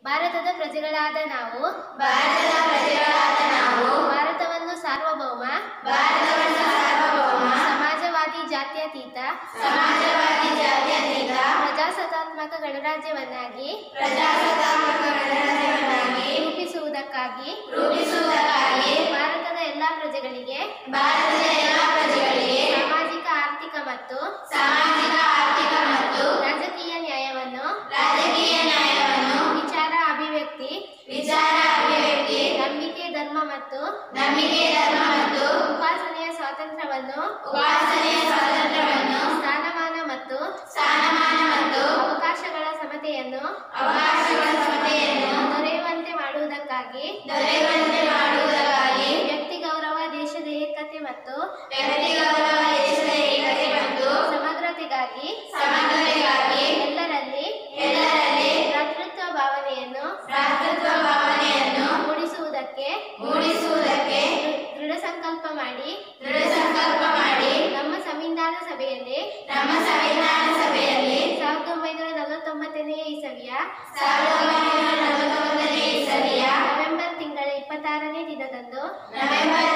ಭಾರತದ ಪ್ರಜೆಗಳಾದ ನಾವು ಭಾರತದ ಪ್ರಜೆಗಳಾದ ನಾವು ಭಾರತವನ್ನು ಸಾರ್ವಭೌಮ ಭಾರತವನ್ನು ಸಾರ್ವಭೌಮ ಸಮಾಜವಾದಿ ಜಾತ್ಯತೀತ ಸಮಾಜವಾದಿ ಜಾತ್ಯತೀತ ಪ್ರಜಾಸತ್ತಾತ್ಮಕ ಗಣರಾಜ್ಯವನ್ನಾಗಿ ಪ್ರಜಾಸತ್ತಾತ್ಮಕ ಗಣರಾಜ್ಯವನ್ನಾಗಿ ರೂಪಿಸುವುದಕ್ಕಾಗಿ ರೂಪಿಸುವುದಕ್ಕಾಗಿ ಭಾರತದ ಎಲ್ಲಾ ಪ್ರಜೆಗಳಿಗೆ ಭಾರತದ ಎಲ್ಲ ಪ್ರಜೆಗಳಿಗೆ ಸಾಮಾಜಿಕ ಆರ್ಥಿಕ ಮತ್ತು ಸಾಮಾಜಿಕ ಆರ್ಥಿಕ ಮತ್ತು ರಾಜಕೀಯ ನ್ಯಾಯವನ್ನು ರಾಜಕೀಯ ನ್ಯಾಯವನ್ನು ವಿಚಾರ ಅಭಿವ್ಯಕ್ತಿ ವಿಚಾರ ಅಭಿವ್ಯಕ್ತಿ ನಂಬಿಕೆ ಧರ್ಮ ಮತ್ತು ನಂಬಿಕೆ ಧರ್ಮ ಮತ್ತು ಉಪಾಸನೆಯ ಸ್ವಾತಂತ್ರ್ಯವನ್ನು ಉಪಾಸನೆಯ ಸ್ವಾತಂತ್ರ್ಯವನ್ನು ಸ್ಥಾನಮಾನ ಮತ್ತು ಸ್ಥಾನಮಾನ ಮತ್ತು ಅವಕಾಶಗಳ ಸಮತೆಯನ್ನು ಅವಕಾಶಗಳ ಸಮತೆಯನ್ನು ದೊರೆಯುವಂತೆ ಮಾಡುವುದಕ್ಕಾಗಿ ದೊರೆಯುವಂತೆ ಮಾಡುವುದಕ್ಕಾಗಿ ವ್ಯಕ್ತಿ ಗೌರವ ದೇಶದ ಏಕತೆ ಮತ್ತು ವ್ಯಕ್ತಿ ಗೌರವ ದೇಶದ ಏಕತೆ ಮತ್ತು ಸಮಗ್ರತೆಗಾಗಿ ಸಮಗ್ರತೆಗಾಗಿ ಎಲ್ಲರಲ್ಲಿ ಎಲ್ಲರಲ್ಲಿ ಭ್ರಾತೃತ್ವ ಭಾವನೆಯನ್ನು ಭ್ರಾತೃತ್ವ ಭಾವನೆಯನ್ನು ಮೂಡಿಸುವುದಕ್ಕೆ ಮೂಡಿಸುವುದಕ್ಕೆ ದೃಢ ಸಂಕಲ್ಪ ಮಾಡಿ ದೃಢ ಸಂಕಲ್ಪ ಮಾಡಿ ನಮ್ಮ ಸಂವಿಧಾನ ಸಭೆಯಲ್ಲಿ ನಮ್ಮ ಸಂವಿಧಾನ ಸಭೆಯಲ್ಲಿ ಸಾವಿರದ ಒಂಬೈನೂರ ನಲವತ್ತೊಂಬತ್ತನೇ ಇಸವಿಯ ಸಾವಿರದ ಒಂಬೈನೂರ ನಲವತ್ತೊಂಬತ್ತನೇ ಇಸವಿಯ ನವೆಂಬರ್ ತಿಂಗಳ ಇಪ್ಪತ್ತಾರನೇ ದಿನದಂದು ನವೆಂಬರ್